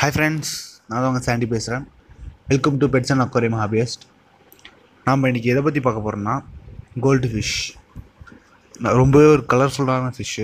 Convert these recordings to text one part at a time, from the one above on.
hi friends நான் தான் உங்கள் சாண்டி பேசுகிறேன் welcome to pets and aquarium hobbyist நாம் இன்றைக்கி எதை பற்றி பார்க்க போகிறோம்னா கோல்டு ஃபிஷ் ரொம்பவே ஒரு கலர்ஃபுல்லான ஃபிஷ்ஷு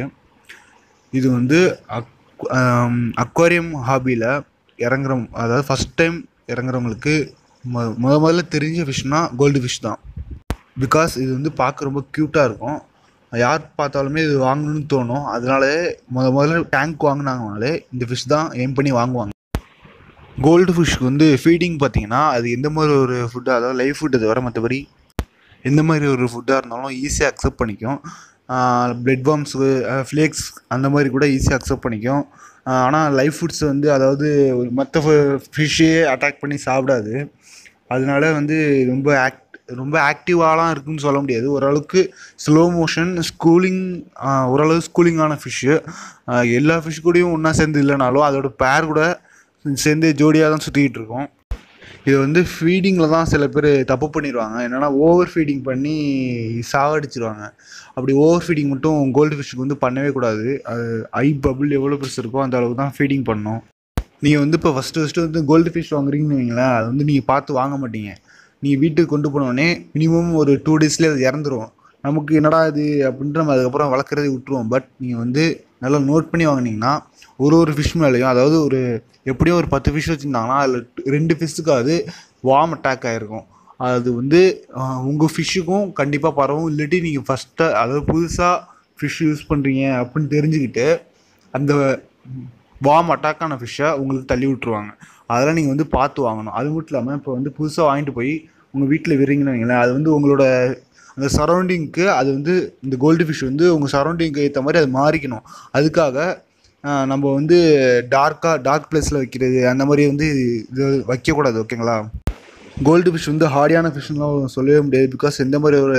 இது வந்து அக் அக்வாரியம் ஹாபியில் இறங்குற அதாவது ஃபஸ்ட் டைம் இறங்குறவங்களுக்கு மொ முத முதல்ல தெரிஞ்ச ஃபிஷ்னால் கோல்டு ஃபிஷ் தான் பிகாஸ் இது வந்து பார்க்க ரொம்ப க்யூட்டாக இருக்கும் யார் பார்த்தாலுமே இது வாங்கணும்னு தோணும் அதனாலே முத முதல்ல டேங்க் வாங்கினாங்கனாலே இந்த ஃபிஷ் தான் எய்ம் பண்ணி வாங்குவாங்க கோல்டு ஃபிஷ்க்கு வந்து ஃபீடிங் பார்த்தீங்கன்னா அது எந்த மாதிரி ஒரு ஃபுட்டு அதாவது லைஃப் ஃபுட்டு தவிர மற்றபடி எந்த மாதிரி ஒரு ஃபுட்டாக இருந்தாலும் ஈஸியாக அக்செப்ட் பண்ணிக்கும் பிளட் வார்ம்ஸு ஃப்ளேக்ஸ் அந்த மாதிரி கூட ஈஸியாக அக்செப்ட் பண்ணிக்கும் ஆனால் லைஃப் ஃபுட்ஸ் வந்து அதாவது மற்ற ஃபிஷ்ஷே அட்டாக் பண்ணி சாப்பிடாது அதனால வந்து ரொம்ப ஆக்ட் ரொம்ப ஆக்டிவாலாம் இருக்குன்னு சொல்ல முடியாது ஓரளவுக்கு ஸ்லோ மோஷன் ஸ்கூலிங் ஓரளவு ஸ்கூலிங்கான ஃபிஷ்ஷு எல்லா ஃபிஷ் கூடயும் ஒன்றா சேர்ந்து இல்லைனாலும் அதோட பேர் கூட சேர்ந்து ஜோடியாக தான் சுற்றிக்கிட்டு இருக்கோம் இது வந்து ஃபீடிங்கில் தான் சில பேர் தப்பு பண்ணிடுவாங்க என்னென்னா ஓவர் ஃபீடிங் பண்ணி சாகடிச்சிருவாங்க அப்படி ஓவர் ஃபீடிங் மட்டும் கோல்டு ஃபிஷ்ஷுக்கு வந்து பண்ணவே கூடாது அது ஐ பபுள் எவ்வளோ பெருசு இருக்கோ அந்த அளவுக்கு தான் ஃபீடிங் பண்ணணும் நீங்கள் வந்து இப்போ ஃபஸ்ட்டு ஃபஸ்ட்டு வந்து கோல்டு ஃபிஷ் வாங்குறீங்கன்னு வைங்களேன் அது வந்து நீங்கள் பார்த்து வாங்க மாட்டீங்க நீங்கள் வீட்டுக்கு கொண்டு போனோடனே மினிமம் ஒரு டூ டேஸ்லேயே அது இறந்துரும் நமக்கு என்னடா இது அப்படின்ட்டு நம்ம அதுக்கப்புறம் வளர்க்குறதை விட்டுருவோம் பட் நீங்கள் வந்து நல்லா நோட் பண்ணி வாங்கினீங்கன்னா ஒரு ஒரு ஃபிஷ் மேலேயும் அதாவது ஒரு எப்படியும் ஒரு பத்து ஃபிஷ் வச்சுருந்தாங்கன்னா அதில் ரெண்டு ஃபிஷ்ஷுக்காவது வார்ம் அட்டாக் ஆகிருக்கும் அது வந்து உங்கள் ஃபிஷ்ஷுக்கும் கண்டிப்பாக பரவும் இல்லாட்டி நீங்கள் ஃபஸ்ட்டு அதாவது புதுசாக ஃபிஷ் யூஸ் பண்ணுறீங்க அப்படின்னு தெரிஞ்சுக்கிட்டு அந்த வார்ம் அட்டாக்கான ஃபிஷ்ஷை உங்களுக்கு தள்ளி விட்ருவாங்க அதெல்லாம் நீங்கள் வந்து பார்த்து வாங்கணும் அது மட்டும் இல்லாமல் இப்போ வந்து புதுசாக வாங்கிட்டு போய் உங்கள் வீட்டில் விடுறீங்கன்னு வைங்களேன் அது வந்து உங்களோட அந்த சரௌண்டிங்க்கு அது வந்து இந்த கோல்டு ஃபிஷ் வந்து உங்கள் சரௌண்டிங்க்கு ஏற்ற மாதிரி அது மாறிக்கணும் அதுக்காக நம்ம வந்து டார்க்காக டார்க் பிளேஸில் வைக்கிறது அந்த மாதிரி வந்து இது வைக்கக்கூடாது ஓகேங்களா கோல்டு ஃபிஷ் வந்து ஹார்டியான ஃபிஷ்லாம் சொல்லவே முடியாது பிகாஸ் எந்த மாதிரி ஒரு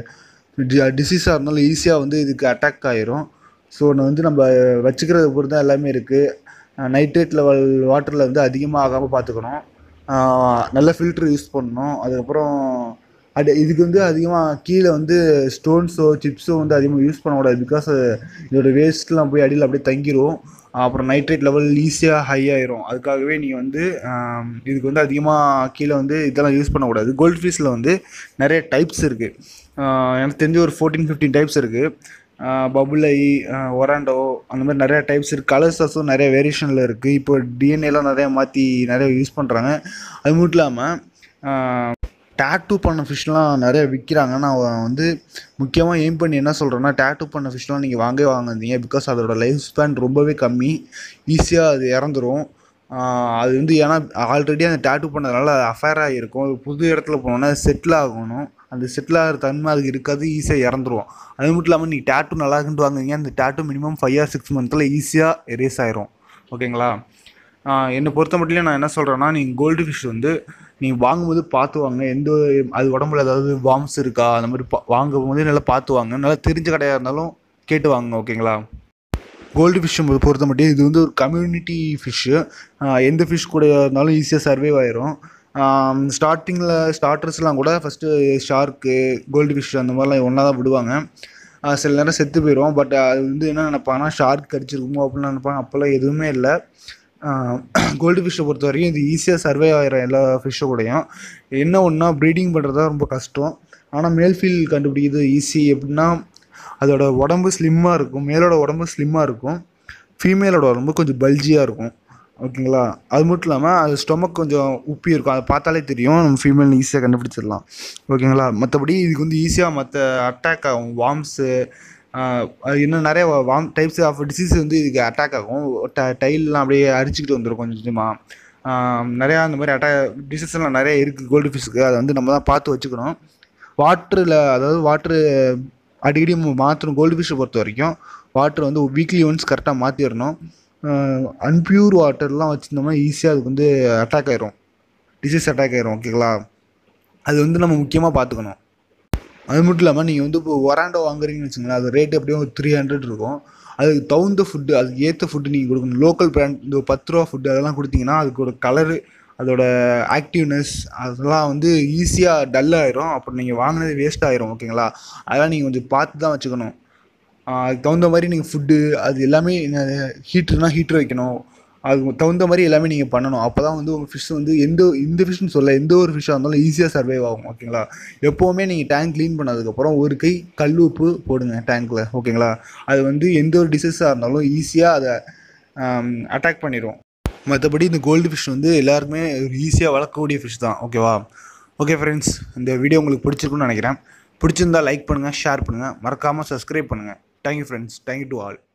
டிசீஸாக இருந்தாலும் ஈஸியாக வந்து இதுக்கு அட்டாக் ஆயிரும் ஸோ வந்து நம்ம வச்சுக்கிறத பொறுத்து தான் எல்லாமே இருக்குது நைட்ரேட் லெவல் வாட்டரில் வந்து அதிகமாக ஆகாமல் பார்த்துக்கணும் நல்ல ஃபில்ட்ரு யூஸ் பண்ணணும் அதுக்கப்புறம் அது இதுக்கு வந்து அதிகமாக கீழே வந்து ஸ்டோன்ஸோ சிப்ஸோ வந்து அதிகமாக யூஸ் பண்ணக்கூடாது பிகாஸ் இதோட வேஸ்ட்லாம் போய் அடியில் அப்படியே தங்கிரும் அப்புறம் நைட்ரேட் லெவல் ஈஸியாக ஹை ஆயிரும் அதுக்காகவே நீங்கள் வந்து இதுக்கு வந்து அதிகமாக கீழே வந்து இதெல்லாம் யூஸ் பண்ணக்கூடாது கோல்ட் ஃபிஷில் வந்து நிறைய டைப்ஸ் இருக்குது எனக்கு தெரிஞ்சு ஒரு ஃபோர்டீன் ஃபிஃப்டீன் டைப்ஸ் இருக்குது பபுள் ஐ ஒராண்டோ அந்த மாதிரி நிறையா டைப்ஸ் இருக்குது கலர்ஸஸும் நிறைய வேரியேஷனில் இருக்குது இப்போ டிஎன்ஏலாம் நிறையா மாற்றி நிறைய யூஸ் பண்ணுறாங்க அது மட்டும் இல்லாமல் டேட்டூ பண்ண ஃபிஷ்லாம் நிறைய விற்கிறாங்க நான் வந்து முக்கியமாக எய்ம் பண்ணி என்ன சொல்கிறேன்னா டேட்டூ பண்ண ஃபிஷ்லாம் நீங்கள் வாங்கவே வாங்காதீங்க பிகாஸ் அதோட லைஃப் ஸ்பேன் ரொம்பவே கம்மி ஈஸியாக அது இறந்துரும் அது வந்து ஏன்னா ஆல்ரெடி அந்த டேட்டூ பண்ணதுனால அஃபேர் ஆகிருக்கும் புது இடத்துல போனோன்னா செட்டில் ஆகணும் அந்த செட்டில் ஆகிற தன்மை அதுக்கு இருக்காது ஈஸியாக இறந்துரும் அது மட்டும் இல்லாமல் நீங்கள் டேட்டூ நல்லா இருக்குன்ட்டு வாங்குவீங்க அந்த tattoo minimum five or six மந்த்தில் ஈஸியாக எரேஸ் ஆயிரும் ஓகேங்களா என்னை பொறுத்த மட்டும் நான் என்ன சொல்கிறேன்னா நீங்கள் கோல்டு ஃபிஷ் வந்து நீங்கள் வாங்கும்போது பார்த்து வாங்க எந்த அது உடம்புல ஏதாவது வார்ம்ஸ் இருக்கா அந்த மாதிரி பா வாங்கும் போது நல்லா பார்த்து வாங்க நல்லா தெரிஞ்ச கடையாக இருந்தாலும் கேட்டு வாங்க ஓகேங்களா கோல்டு ஃபிஷ் பொறுத்த மட்டும் இது வந்து ஒரு கம்யூனிட்டி ஃபிஷ்ஷு எந்த ஃபிஷ் கூட இருந்தாலும் ஈஸியாக சர்வைவ் ஆயிரும் ஸ்டார்டிங்கில் ஸ்டார்டர்ஸ்லாம் கூட ஃபஸ்ட்டு ஷார்க்கு கோல்டு ஃபிஷ் அந்த மாதிரிலாம் ஒன்றா தான் விடுவாங்க சில நேரம் செத்து போயிடும் பட் அது வந்து என்ன நினைப்பாங்கன்னா ஷார்க் கடிச்சிருக்குமோ அப்படின்னு நினைப்பாங்க அப்போல்லாம் எதுவுமே இல்லை கோல்டு ஃபிஷ்ஷை பொறுத்த வரைக்கும் இது ஈஸியாக சர்வே ஆகிற எல்லா ஃபிஷ்ஷை கூடயும் என்ன ஒன்றா ப்ரீடிங் பண்ணுறது தான் ரொம்ப கஷ்டம் ஆனால் மேல் ஃபீல் கண்டுபிடிக்கிறது ஈஸி எப்படின்னா அதோட உடம்பு ஸ்லிம்மாக இருக்கும் மேலோட உடம்பு ஸ்லிம்மாக இருக்கும் ஃபீமேலோட உடம்பு கொஞ்சம் பல்ஜியாக இருக்கும் ஓகேங்களா அது மட்டும் இல்லாமல் அது ஸ்டொமக் கொஞ்சம் உப்பி இருக்கும் அதை பார்த்தாலே தெரியும் நம்ம ஃபீமேல் ஈஸியாக கண்டுபிடிச்சிடலாம் ஓகேங்களா மற்றபடி இதுக்கு வந்து ஈஸியாக மற்ற அட்டாக் ஆகும் வார்ம்ஸு இன்னும் நிறைய வாம் டைப்ஸ் ஆஃப் டிசீஸ் வந்து இதுக்கு அட்டாக் ஆகும் ட டைல்லாம் அப்படியே அரிச்சிக்கிட்டு வந்துடும் கொஞ்சம் கொஞ்சமாக நிறையா அந்த மாதிரி அட்டாக் டிசீஸ்லாம் நிறைய இருக்குது கோல்டு ஃபிஷ்ஷுக்கு அதை வந்து நம்ம தான் பார்த்து வச்சுக்கணும் வாட்டரில் அதாவது வாட்ரு அடிக்கடி மாற்றணும் கோல்டு ஃபிஷ்ஷை பொறுத்த வரைக்கும் வாட்டர் வந்து வீக்லி ஒன்ஸ் கரெக்டாக மாற்றிடணும் அன்பியூர் வாட்டர்லாம் வச்சுருந்தோம்னா ஈஸியாக அதுக்கு வந்து அட்டாக் ஆயிரும் டிசீஸ் அட்டாக் ஆயிரும் ஓகேங்களா அது வந்து நம்ம முக்கியமாக பார்த்துக்கணும் அது மட்டும் இல்லாமல் நீங்கள் வந்து இப்போ ஒராண்டோ வாங்குறீங்கன்னு வச்சுங்களேன் அது ரேட் எப்படியும் ஒரு த்ரீ ஹண்ட்ரட் இருக்கும் அதுக்கு தகுந்த ஃபுட்டு அதுக்கு ஏற்ற ஃபுட்டு நீங்கள் கொடுக்கணும் லோக்கல் பிராண்ட் இந்த பத்து ரூபா ஃபுட்டு அதெல்லாம் கொடுத்தீங்கன்னா அதுக்கோட கலரு அதோட ஆக்டிவ்னஸ் அதெல்லாம் வந்து ஈஸியாக டல் ஆயிரும் அப்புறம் நீங்கள் வாங்கினது வேஸ்ட் ஆயிரும் ஓகேங்களா அதெல்லாம் நீங்கள் கொஞ்சம் பார்த்து தான் வச்சுக்கணும் அதுக்கு தகுந்த மாதிரி நீங்கள் ஃபுட்டு அது எல்லாமே ஹீட்ருனா ஹீட்ரு வைக்கணும் அதுக்கு தகுந்த மாதிரி எல்லாமே நீங்கள் பண்ணணும் அப்போ தான் வந்து உங்கள் ஃபிஷ் வந்து எந்த இந்த ஃபிஷ்னு சொல்ல எந்த ஒரு ஃபிஷ்ஷாக இருந்தாலும் ஈஸியாக சர்வைவ் ஆகும் ஓகேங்களா எப்போவுமே நீங்கள் டேங்க் க்ளீன் பண்ணதுக்கப்புறம் ஒரு கை கல் உப்பு போடுங்க டேங்க்கில் ஓகேங்களா அது வந்து எந்த ஒரு டிசீஸாக இருந்தாலும் ஈஸியாக அதை அட்டாக் பண்ணிடும் மற்றபடி இந்த கோல்டு ஃபிஷ் வந்து எல்லாருக்குமே ஈஸியாக வளர்க்கக்கூடிய ஃபிஷ் தான் ஓகேவா ஓகே ஃப்ரெண்ட்ஸ் இந்த வீடியோ உங்களுக்கு பிடிச்சிருக்குன்னு நினைக்கிறேன் பிடிச்சிருந்தா லைக் பண்ணுங்கள் ஷேர் பண்ணுங்கள் மறக்காமல் சப்ஸ்கிரைப் பண்ணுங்கள் thank you friends thank you to all